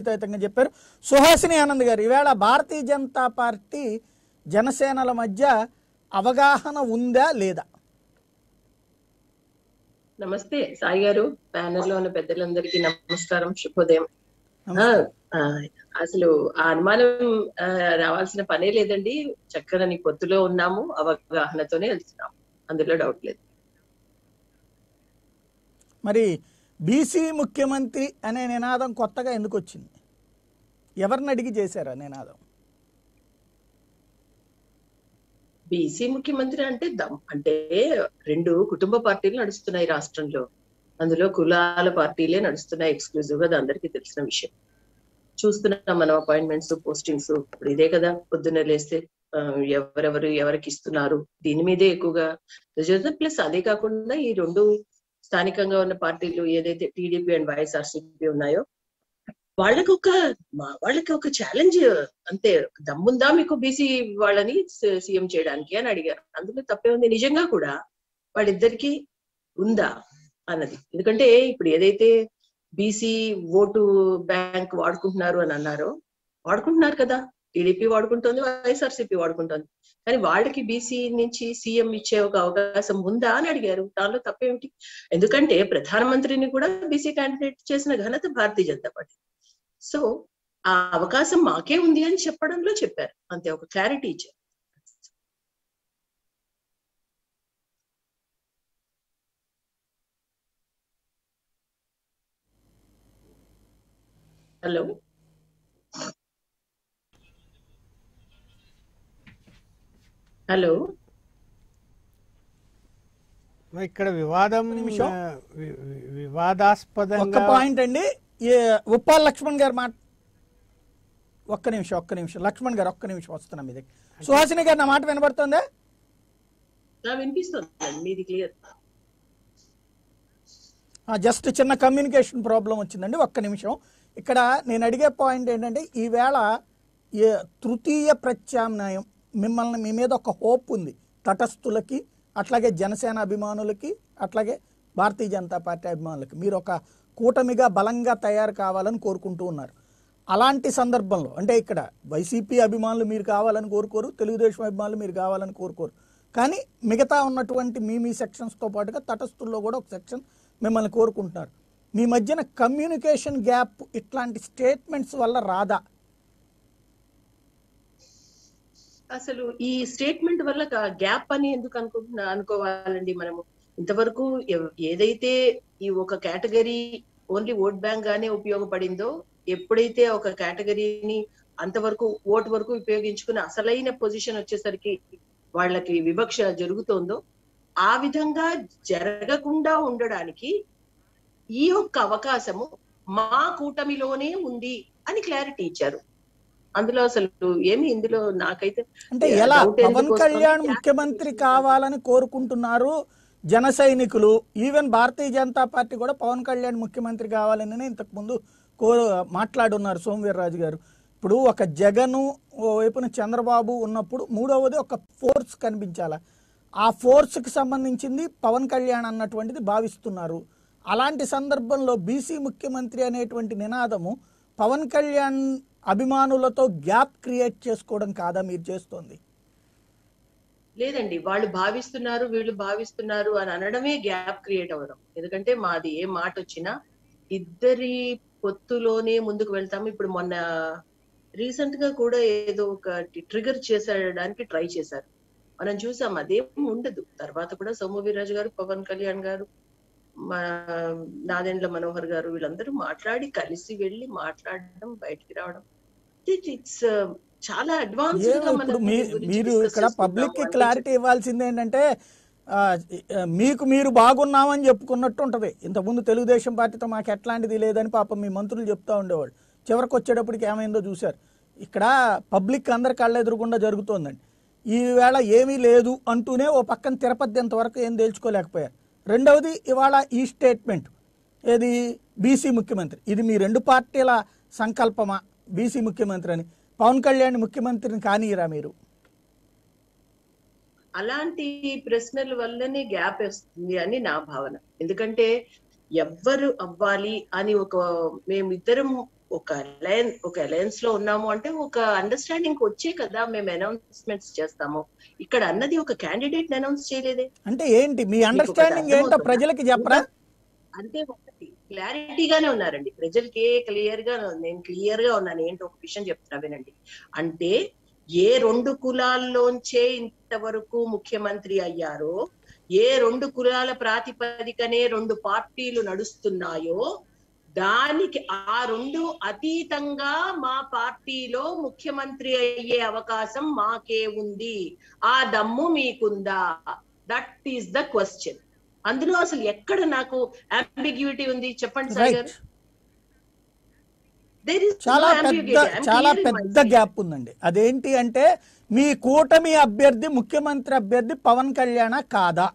బాధ్యతాయుతంగా చెప్పారు సుహాసిని ఆనంద్ గారు ఈవేళ భారతీయ జనతా పార్టీ జనసేనల మధ్య అవగాహన ఉందా లేదా నమస్తే సాయి గారు ప్యానెల్ లో ఉన్న పెద్దలందరికీ నమస్కారం శుభోదయం ఆ, ఆ, అసలు ఆ అనుమానం ఆ, రావాల్సిన పనే లేదండి చక్కని పొత్తులో ఉన్నాము అవగాహనతోనే వెళ్తున్నాము అందులో డౌట్ లేదు మరి బీసీ ముఖ్యమంత్రి అనే నినాదం కొత్తగా ఎందుకు వచ్చింది ఎవరిని అడిగి చేశారు ఆ నినాదం బీసీ ముఖ్యమంత్రి అంటే దమ్ అంటే రెండు కుటుంబ పార్టీలు నడుస్తున్నాయి రాష్ట్రంలో అందులో కులాల పార్టీలే నడుస్తున్నాయి ఎక్స్క్లూజివ్ గా అది అందరికీ తెలిసిన విషయం చూస్తున్నాం మనం అపాయింట్మెంట్స్ పోస్టింగ్స్ ఇప్పుడు ఇదే కదా పొద్దున్నే లేస్తే ఆ, ఎవరెవరు ఎవరికి ఇస్తున్నారు దీని మీదే ఎక్కువగా ప్లస్ అదే కాకుండా ఈ రెండు స్థానికంగా ఉన్న పార్టీలు ఏదైతే టీడీపీ అండ్ వైఎస్ఆర్సీపీ ఉన్నాయో వాళ్ళకి ఒక మా- వాళ్ళకి ఒక ఛాలెంజ్ అంతే దమ్ముందా మీకు బీసీ వాళ్ళని స- సీఎం చేయడానికి అని అడిగారు అందులో తప్పే ఉంది నిజంగా కూడా వాళ్ళిద్దరికి ఉందా అన్నది ఎందుకంటే ఇప్పుడు ఏదైతే బీసీ ఓటు బ్యాంక్ వాడుకుంటున్నారు అని అన్నారో వాడుకుంటున్నారు కదా టీడీపీ వాడుకుంటోంది వైఎస్ఆర్సీపీ వాడుకుంటోంది కానీ వాళ్ళకి బీసీ నుంచి సీఎం ఇచ్చే ఒక అవకాశం ఉందా అని అడిగారు దానిలో తప్పేమిటి ఎందుకంటే ప్రధానమంత్రిని కూడా బీసీ క్యాండిడేట్ చేసిన ఘనత భారతీయ జనతా పార్టీ సో ఆ అవకాశం మాకే ఉంది అని చెప్పడంలో చెప్పారు అంతే ఒక క్లారిటీ ఇచ్చారు హలో హలో మరి ఇక్కడ వివాదం నిమిషం. ఆ, వి- వి- ఒక్క వివాదాస్పదంగా పాయింట్ అండి ఏ ఉప్పాల లక్ష్మణ్ గారు మాట ఒక్క నిమిషం ఒక్క నిమిషం లక్ష్మణ్ గారు ఒక్క నిమిషం వస్తున్నాం మీ దగ్గర సుహాసిని గారు నా మాట వినబడుతుందా నా వినిపిస్తుంది మీది క్లియర్ జస్ట్ చిన్న కమ్యూనికేషన్ ప్రాబ్లం వచ్చిందండి ఒక్క నిమిషం ఇక్కడ నేను అడిగే పాయింట్ ఏంటంటే ఈవేళ ఏ తృతీయ ప్రత్యామ్నాయం మిమ్మల్ని మీ మీద ఒక హోప్ ఉంది తటస్థులకి అట్లాగే జనసేన అభిమానులకి అట్లాగే భారతీయ జనతా పార్టీ అభిమానులకి మీరు ఒక కూటమిగా బలంగా తయారు కావాలని కోరుకుంటూ ఉన్నారు అలాంటి సందర్భంలో అంటే ఇక్కడ వైసీపీ అభిమానులు మీరు కావాలని కోరుకోరు తెలుగుదేశం అభిమానులు మీరు కావాలని కోరుకోరు కానీ మిగతా ఉన్నటువంటి మీ మీ సెక్షన్స్తో పాటుగా తటస్థుల్లో కూడా ఒక సెక్షన్ మిమ్మల్ని కోరుకుంటున్నారు మీ మధ్యన కమ్యూనికేషన్ గ్యాప్ ఇట్లాంటి స్టేట్మెంట్స్ వల్ల రాదా అసలు ఈ స్టేట్మెంట్ వల్ల గ్యాప్ అని ఎందుకు అనుకుంటున్నా అనుకోవాలండి మనము ఇంతవరకు ఎవ్- ఏదైతే ఈ ఒక కేటగిరీ ఓన్లీ ఓట్ బ్యాంక్ గానే ఉపయోగపడిందో ఎప్పుడైతే ఒక కేటగిరీని అంతవరకు ఓటు వరకు ఉపయోగించుకుని అసలైన పొజిషన్ వచ్చేసరికి వాళ్ళకి వివక్ష జరుగుతోందో ఆ విధంగా జరగకుండా ఉండడానికి ఈ యొక్క అవకాశము మా కూటమిలోనే ఉంది అని క్లారిటీ ఇచ్చారు అందులో అసలు ఏమి ఇందులో నాకైతే అంటే Yeah, ఎలా doubt ఎందుకు పవన్ వస్తుంది? కళ్యాణ్ Yeah. ముఖ్యమంత్రి కావాలని కోరుకుంటున్నారు జన సైనికులు ఈవెన్ భారతీయ జనతా పార్టీ కూడా పవన్ కళ్యాణ్ ముఖ్యమంత్రి కావాలని ఇంతకు ముందు కోరు మాట్లాడున్నారు సోమవీర్రాజు గారు ఇప్పుడు ఒక జగను ఓ వైపున చంద్రబాబు ఉన్నప్పుడు మూడవది ఒక ఫోర్స్ కనిపించాలా ఆ ఫోర్స్కి సంబంధించింది పవన్ కళ్యాణ్ అన్నటువంటిది భావిస్తున్నారు అలాంటి సందర్భంలో బీసీ ముఖ్యమంత్రి అనేటువంటి నినాదము పవన్ కళ్యాణ్ అభిమానులతో గ్యాప్ క్రియేట్ చేసుకోవడం కాదా మీరు చేస్తోంది లేదండి వాళ్ళు భావిస్తున్నారు వీళ్ళు భావిస్తున్నారు అని అనడమే గ్యాప్ క్రియేట్ అవ్వడం ఎందుకంటే మాది ఏ మాట వచ్చినా ఇద్దరి పొత్తులోనే ముందుకు వెళ్తాము ఇప్పుడు మొన్న రీసెంట్ గా కూడా ఏదో ఒక ట్రిగర్ చేసేయడానికి ట్రై చేశారు మనం చూసాం అదేం ఉండదు తర్వాత కూడా సోము వీర్రాజు గారు పవన్ కళ్యాణ్ గారు మా నాదెండ్ల మనోహర్ గారు వీళ్ళందరూ మాట్లాడి కలిసి వెళ్ళి మాట్లాడడం బయటికి రావడం ఇట్స్ చాలా అడ్వాన్స్ ఏమో ఇప్పుడు మీ- మీరు ఇక్కడ పబ్లిక్ కి క్లారిటీ ఇవ్వాల్సింది ఏంటంటే ఆ, ఆ, మీకు మీరు బాగున్నామని చెప్పుకున్నట్టు ఉంటది ఇంతకుముందు తెలుగుదేశం పార్టీతో మాకు ఎట్లాంటిది లేదని పాపం మీ మంత్రులు చెప్తా ఉండేవాళ్ళు చివరికి వచ్చేటప్పటికి ఏమైందో చూశారు ఇక్కడ పబ్లిక్ అందరి కళ్ళ ఎదురుగుండా జరుగుతోందండి ఈవేళ ఏమీ లేదు అంటూనే ఓ పక్కన తిరుపతి ఇంతవరకు ఏం తేల్చుకోలేకపోయారు రెండవది ఇవాళ ఈ స్టేట్మెంట్ ఏది బీసీ ముఖ్యమంత్రి ఇది మీ రెండు పార్టీల సంకల్పమా బీసీ ముఖ్యమంత్రి అని పవన్ కళ్యాణ్ ముఖ్యమంత్రిని కానీయరా మీరు అలాంటి ప్రశ్నల వల్లనే గ్యాప్ వస్తుంది అని నా భావన ఎందుకంటే ఎవ్వరు అవ్వాలి అని ఒక మేమిద్దరం ఒక అలయన్ ఒక అలయన్స్ లో ఉన్నాము అంటే ఒక అండర్స్టాండింగ్ వచ్చే కదా మేము అనౌన్స్మెంట్స్ చేస్తాము ఇక్కడ అన్నది ఒక క్యాండిడేట్ అనౌన్స్ చేయలేదే అంటే ఏంటి మీ అండర్స్టాండింగ్ ఏంటో అర్థమవుతుందా? ప్రజలకి చెప్పరా అంతే ఒకటి క్లారిటీగానే ఉన్నారండి ప్రజలకి క్లియర్ గా నేను క్లియర్ గా ఉన్నాను ఏంటో ఒక విషయం చెప్తున్నా వినండి అంటే ఏ రెండు కులాల్లోంచే ఇంతవరకు ముఖ్యమంత్రి అయ్యారో ఏ రెండు కులాల ప్రాతిపదికనే రెండు పార్టీలు నడుస్తున్నాయో దానికి ఆ రెండు అతీతంగా మా పార్టీలో ముఖ్యమంత్రి అయ్యే అవకాశం మాకే ఉంది ఆ దమ్ము మీకుందా దట్ ఈస్ ద క్వశ్చన్ అందులో అసలు ఎక్కడ నాకు అంబిగ్యూటీ ఉంది చెప్పండి sir garu right There is చాలా no పెద్ద ambiguity. I'm చాలా clear in my పెద్ద side. గ్యాప్ ఉందండి అదేంటి అంటే మీ కూటమి అభ్యర్థి ముఖ్యమంత్రి అభ్యర్థి పవన్ కళ్యాణ కాదా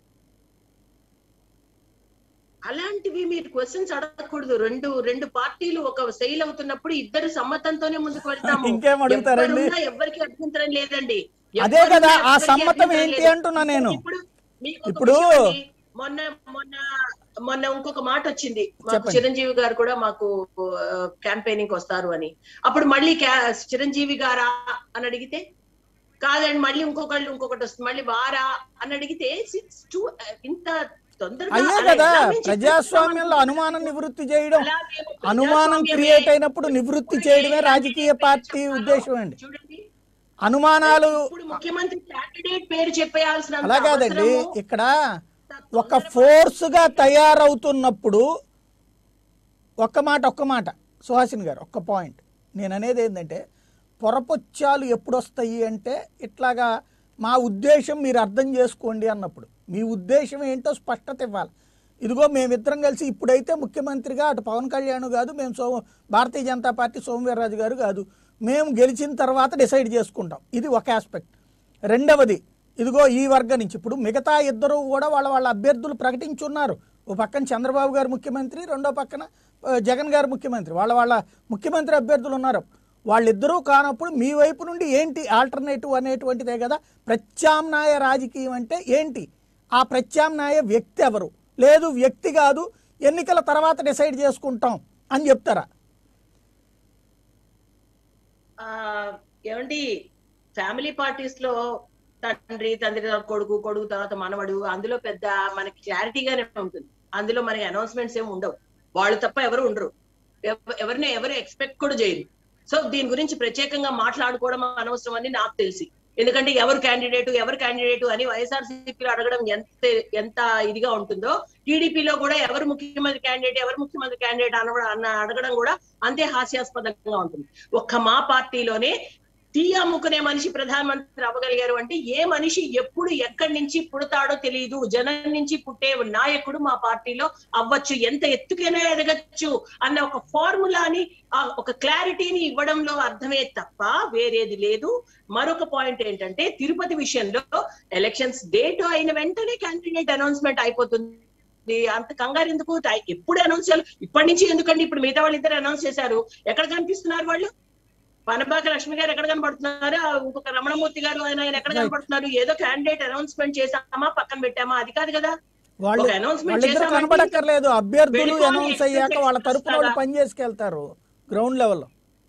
అలాంటివి మీరు క్వశ్చన్స్ అడగకూడదు రెండు రెండు పార్టీలు ఒక సెయిల్ అవుతున్నప్పుడు ఇద్దరు సమ్మతంతోనే ముందుకు వెళ్తాము ఇంకేం అడుగుతారండి? ఎవరున్నా ఎవరికి అభ్యంతరం లేదండి అదే ఎవరున్నా కదా, ఆ ఎవరికి సమ్మతం అభ్యంతరం ఏంటి లేదు. అంటున్నా నేను. ఇప్పుడు మీకు ఒక ఇప్పుడు- విషయం అండి. మొన్న మొన్న మొన్న ఇంకొక మాట వచ్చింది మాకు చెప్పండి. చిరంజీవి గారు కూడా మాకు క్యాంపెయినింగ్ వస్తారు అని అప్పుడు మళ్ళీ క్యా- చిరంజీవి గారా అని అడిగితే కాదండి మళ్ళీ ఇంకొకళ్ళు ఇంకొకటి వస్తుంది మళ్ళీ వారా అని అడిగితే సిక్స్ టూ ఇంత తొందరగా అయ్యే అలా కదా ఎలా మేము ప్రజాస్వామ్యంలో చెప్పేస్తాం అనుమానం నివృత్తి చేయడం అలా మేము అనుమానం ప్రజాస్వామ్యమే- క్రియేట్ అయినప్పుడు నివృత్తి చేయడమే రాజకీయ పార్టీ ఉద్దేశం అండి చూడండి అనుమానాలు ఇప్పుడు ముఖ్యమంత్రి క్యాండిడేట్ పేరు చెప్పేయాల్సిన అలా కాదండి ఇక్కడ ఒక ఫోర్స్ గా తయారవుతున్నప్పుడు ఒక్క మాట ఒక్క మాట సుహాసిని గారు ఒక్క పాయింట్ నేను అనేది ఏంటంటే పొరపొచ్చాలు ఎప్పుడు వస్తాయి అంటే ఇట్లాగా మా ఉద్దేశం మీరు అర్థం చేసుకోండి అన్నప్పుడు మీ ఉద్దేశం ఏంటో స్పష్టత ఇవ్వాలి ఇదిగో మేమిద్దరం కలిసి ఇప్పుడైతే ముఖ్యమంత్రిగా అటు పవన్ కళ్యాణ్ కాదు మేము సో భారతీయ జనతా పార్టీ సోమవీర్రాజు గారు కాదు మేము గెలిచిన తర్వాత డిసైడ్ చేసుకుంటాం ఇది ఒక ఆస్పెక్ట్ రెండవది ఇదిగో ఈ వర్గం నుంచి ఇప్పుడు మిగతా ఇద్దరు కూడా వాళ్ళ వాళ్ళ అభ్యర్థులు ప్రకటించున్నారు ఓ పక్కన చంద్రబాబు గారు ముఖ్యమంత్రి రెండో పక్కన ఆ, జగన్ గారు ముఖ్యమంత్రి వాళ్ళ వాళ్ళ ముఖ్యమంత్రి అభ్యర్థులు ఉన్నారు వాళ్ళిద్దరూ కానప్పుడు మీ వైపు నుండి ఏంటి ఆల్టర్నేటివ్ అనేటువంటిదే కదా ప్రత్యామ్నాయ రాజకీయం అంటే ఏంటి ఆ ప్రత్యామ్నాయ వ్యక్తి ఎవరు లేదు వ్యక్తి కాదు ఎన్నికల తర్వాత డిసైడ్ చేసుకుంటాం అని చెప్తారా ఆ, ఏమండి ఫ్యామిలీ పార్టీస్ లో తండ్రి తండ్రి తర్వాత కొడుకు కొడుకు తర్వాత మనవడు అందులో పెద్ద మనకి క్లారిటీగానే ఉంటుంది అందులో మనకి అనౌన్స్మెంట్స్ ఏమి ఉండవు వాళ్ళు తప్ప ఎవరు ఉండరు ఎవ- ఎవరిని ఎవరు ఎక్స్పెక్ట్ కూడా చేయరు సో దీని గురించి ప్రత్యేకంగా మాట్లాడుకోవడం అనవసరం అని నాకు తెలిసి ఎందుకంటే ఎవరు క్యాండిడేట్ ఎవరు క్యాండిడేట్ అని వైఎస్ఆర్సీపీలో అడగడం ఎంత ఎంత ఇదిగా ఉంటుందో టీడీపీలో కూడా ఎవరు ముఖ్యమంత్రి క్యాండిడేట్ ఎవరు ముఖ్యమంత్రి క్యాండిడేట్ అన అన్న అడగడం కూడా అంతే హాస్యాస్పదంగా ఉంటుంది ఒక్క మా పార్టీలోనే టీ అమ్ముకునే మనిషి ప్రధానమంత్రి అవ్వగలిగారు అంటే ఏ మనిషి ఎప్పుడు ఎక్కడి నుంచి పుడతాడో తెలియదు జనం నుంచి పుట్టే నాయకుడు మా పార్టీలో అవ్వచ్చు ఎంత ఎత్తుకైనా ఎదగచ్చు అన్న ఒక ఫార్ములాని ఆ ఒక క్లారిటీని ఇవ్వడంలో అర్థమే తప్ప వేరేది లేదు మరొక పాయింట్ ఏంటంటే తిరుపతి విషయంలో ఎలక్షన్స్ డేట్ అయిన వెంటనే క్యాండిడేట్ అనౌన్స్మెంట్ అయిపోతుంది అంత కంగారు ఎందుకు టై- ఎప్పుడు అనౌన్స్ చేయాలి ఇప్పటి నుంచి ఎందుకండి ఇప్పుడు మిగతా వాళ్ళు ఇద్దరు అనౌన్స్ చేశారు ఎక్కడ కనిపిస్తున్నారు వాళ్ళు పనబాక లక్ష్మి గారు ఎక్కడ కనబడుతున్నారు ఆ ఇంకొక రమణమూర్తి గారు ఆయన ఆయన ఎక్కడ Right. కనబడుతున్నారు ఏదో క్యాండిడేట్ అనౌన్స్మెంట్ చేసామా పక్కన పెట్టామా అది కాదు కదా వాళ్ళు ఒక announcement వాళ్ళిద్దరు చేశామంటే కనబడక్కర్లేదు అభ్యర్థులు వెళ్ళిపోయి అనౌన్స్ అయ్యాక వాళ్ళ తరపున వాళ్ళు వస్తారా? పని చేసుకెళ్తారు గ్రౌండ్ లెవెల్లో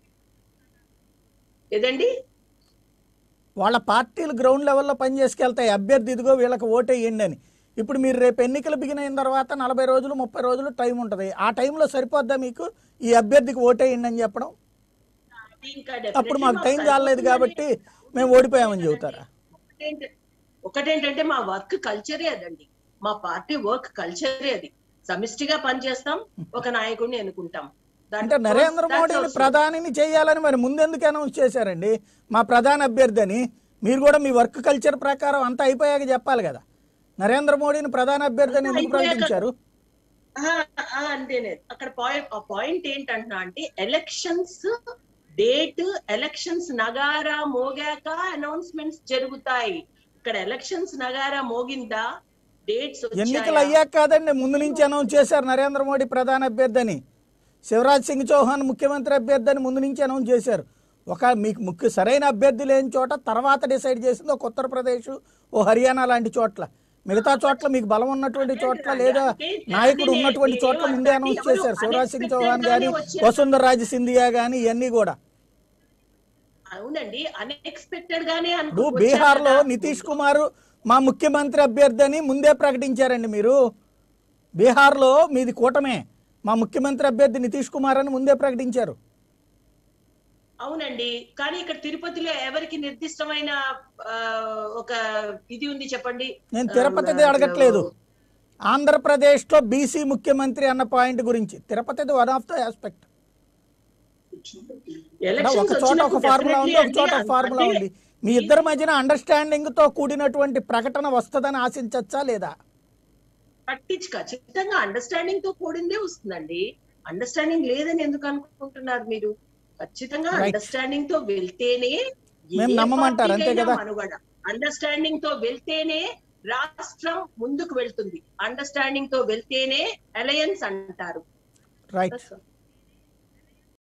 ఏదండి వాళ్ళ పార్టీలు గ్రౌండ్ లెవెల్లో పని చేసుకెళ్తాయి అభ్యర్థి ఇదిగో వీళ్ళకి ఓటేయండి అని ఇప్పుడు మీరు రేపు ఎన్నికలు బిగిన్ అయిన తర్వాత నలభై రోజులు ముప్పై రోజులు టైం ఉంటుంది ఆ టైంలో సరిపోద్దా మీకు ఈ అభ్యర్థికి ఓటేయండి అని చెప్పడం అది ఇంకా అప్పుడు definitely మాకు మాకు టైం చాలలేదు సరిపోతుందని కాబట్టి మేము ఓడిపోయామని చెబుతారా ఒకటేంట- ఒకటేంటంటే మా వర్క్ కల్చరే అదండి మా పార్టీ వర్క్ కల్చరే అది సమిష్టిగా పనిచేస్తాం ఒక నాయకుడిని ఎన్నుకుంటాం That అంటే goes- నరేంద్ర that's మోడీని also- ప్రధానిని చేయాలని మరి ముందెందుకు అనౌన్స్ చేశారండి మా ప్రధాన అభ్యర్థి అని మీరు కూడా మీ వర్క్ కల్చర్ ప్రకారం అంతా అయిపోయాక చెప్పాలి కదా నరేంద్ర మోడీని ప్రధాన అభ్యర్థి అని ఎందుకు అయిపోయాక- ప్రకటించారు ఆ, ఆ, అంతేనే అక్కడ పాయింట్ ఆ పాయింట్ ఏంటంటున్నా అంటే ఎలక్షన్స్ డేట్ ఎలక్షన్స్ నగారా మోగాక అనౌన్స్మెంట్స్ జరుగుతాయి ఇక్కడ ఎలక్షన్స్ నగారా మోగిందా డేట్స్ ఎన్నికలు అయ్యాక కాదండి ముందు నుంచి అనౌన్స్ చేశారు నరేంద్ర మోడీ ప్రధాన అభ్యర్థి అని శివరాజ్ సింగ్ చౌహాన్ ముఖ్యమంత్రి అభ్యర్థి అని ముందు నుంచి అనౌన్స్ చేశారు ఒక మీకు ముఖ్య సరైన అభ్యర్థి లేని చోట తర్వాత డిసైడ్ చేసింది ఒక ఉత్తరప్రదేశ్ ఓ హర్యానా లాంటి చోట్ల మిగతా చోట్ల మీకు బలం ఉన్నటువంటి చోట్ల లేదా అంటే నాయకుడు దాన్ని ఉన్నటువంటి నేను చోట్ల ముందే అనౌన్స్ ఎవరు చేశారు శివరాజ్ సింగ్ unexpected చౌహాన్ గానే కానీ వచ్చారు. వసుంధర రాజ సింధియా కానీ ఇవన్నీ కూడా అవునండి అన్ఎక్స్పెక్టెడ్ గానే ఇప్పుడు అనుకో- బీహార్ లో వచ్చారు కదా. నితీష్ కుమార్ మా ముఖ్యమంత్రి అభ్యర్థి అని ముందే ప్రకటించారండి మీరు బీహార్ లో మీది కూటమే మా ముఖ్యమంత్రి అభ్యర్థి నితీష్ కుమార్ అని ముందే ప్రకటించారు అవునండి కానీ ఇక్కడ తిరుపతిలో ఎవరికి నిర్దిష్టమైన ఆ, ఒక ఇది ఉంది చెప్పండి నేను తిరుపతిది అడగట్లేదు ఆంధ్రప్రదేశ్ లో బీసీ ముఖ్యమంత్రి అన్న పాయింట్ గురించి తిరుపతిది one of the aspect elections ఒక చోట ఒక వచ్చినప్పుడు ఫార్ములా ఉంది ఒక definitely చోట అంటే- ఫార్ములా ఉంది మీ ఇద్దరి మధ్యన అండర్స్టాండింగ్ తో కూడినటువంటి ప్రకటన వస్తుందని ఆశించచ్చా లేదా పట్టించు ఖచ్చితంగా అండర్స్టాండింగ్ తో కూడిందే వస్తుందండి అండర్స్టాండింగ్ లేదని ఎందుకు అనుకుంటున్నారు మీరు ఖచ్చితంగా Right. అండర్స్టాండింగ్ తో వెళ్తేనే మేము నమ్మమంటారు, అంతే కదా? మనుగడ అండర్స్టాండింగ్ తో వెళ్తేనే రాష్ట్రం ముందుకు వెళ్తుంది అండర్స్టాండింగ్ తో వెళ్తేనే అలయన్స్ అంటారు రైట్ That's all.